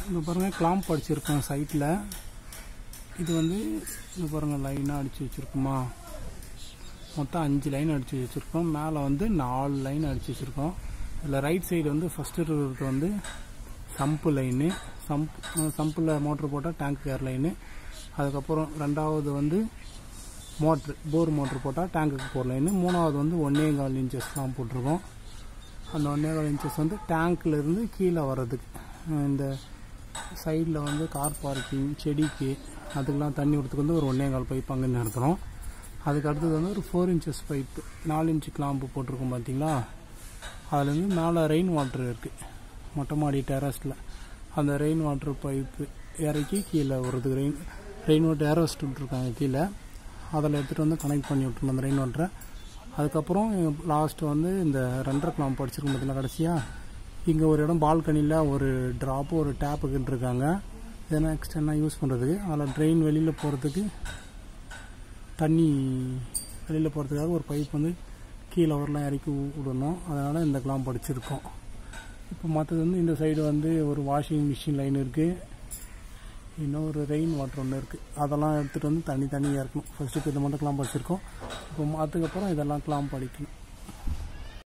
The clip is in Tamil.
இங்கே பாருங்கள் கிளாம்ப் அடிச்சிருக்கோம் சைட்டில் இது வந்து இங்கே பாருங்கள் லைனாக அடித்து வச்சுருக்குமா மொத்தம் அஞ்சு லைன் அடித்து வச்சுருக்கோம் மேலே வந்து நாலு லைன் அடித்து வச்சுருக்கோம் இதில் ரைட் சைடு வந்து ஃபஸ்ட்டு இருக்கிறது வந்து சம்பு லைனு சம்ப் சம்பில் மோட்ரு போட்டால் டேங்க் ஏர் லைனு அதுக்கப்புறம் ரெண்டாவது வந்து மோட்ரு போர் மோட்ரு போட்டால் டேங்குக்கு போகிற லைனு மூணாவது வந்து ஒன்னே கால் இன்ச்சஸ்லாம் போட்டிருக்கோம் அந்த ஒன்னே கால் இன்ச்சஸ் வந்து டேங்க்ல இருந்து கீழே வர்றதுக்கு அஹ் இந்த சைடில் வந்து கார் பார்க்கிங் செடிக்கு அதுக்கெலாம் தண்ணி விடுறதுக்கு வந்து ஒரு ஒன்னே கால் பைப் அங்கே நிறுத்துறோம் அதுக்கு அடுத்தது வந்து ஒரு ஃபோர் இன்ச்சஸ் பைப்பு நாலு இன்ச்சு கிளாம்பு போட்டிருக்கோம் பார்த்தீங்களா அதுலேருந்து மேலே ரெயின் வாட்டர் இருக்குது மொட்டை மாடி டெரஸில் அந்த ரெயின் வாட்டர் பைப்பு இறக்கி கீழே வருதுக்கு ரெயின் ரெயின் வாட்டர் ஏரோஸ்ட் விட்ருக்காங்க கீழே அதில் எடுத்துகிட்டு வந்து கனெக்ட் பண்ணி விட்டுருணும் அந்த ரெயின் வாட்டரை அதுக்கப்புறம் லாஸ்ட்டு வந்து இந்த ரெண்டரை கிளாம் படிச்சிருக்கோம் பார்த்தீங்களா கடைசியாக இங்கே ஒரு இடம் பால்கனியில் ஒரு ட்ராப்பு ஒரு டேப்புக்குன்னு இருக்காங்க இதெல்லாம் எக்ஸ்டர்னாக யூஸ் பண்ணுறதுக்கு அதில் ட்ரெயின் வெளியில் போகிறதுக்கு தண்ணி வெளியில் போகிறதுக்காக ஒரு பைப் வந்து கீழே வரலாம் இறக்கி வி- விடணும் அதனால் இந்த கிளாம் படிச்சிருக்கோம் இப்போ மற்றது வந்து இந்த சைடு வந்து ஒரு வாஷிங் மிஷின் லைன் இருக்குது இன்னும் ஒரு ரெயின் வாட்டர் ஒன்று இருக்குது அதெல்லாம் எடுத்துகிட்டு வந்து தண்ணி தண்ணி இறக்கணும் ஃபஸ்ட்டு இப்போ இந்த மட்டும் கிளாம் படிச்சிருக்கோம் இப்போ அதுக்கப்புறம் இதெல்லாம் கிளாம் படிக்கணும்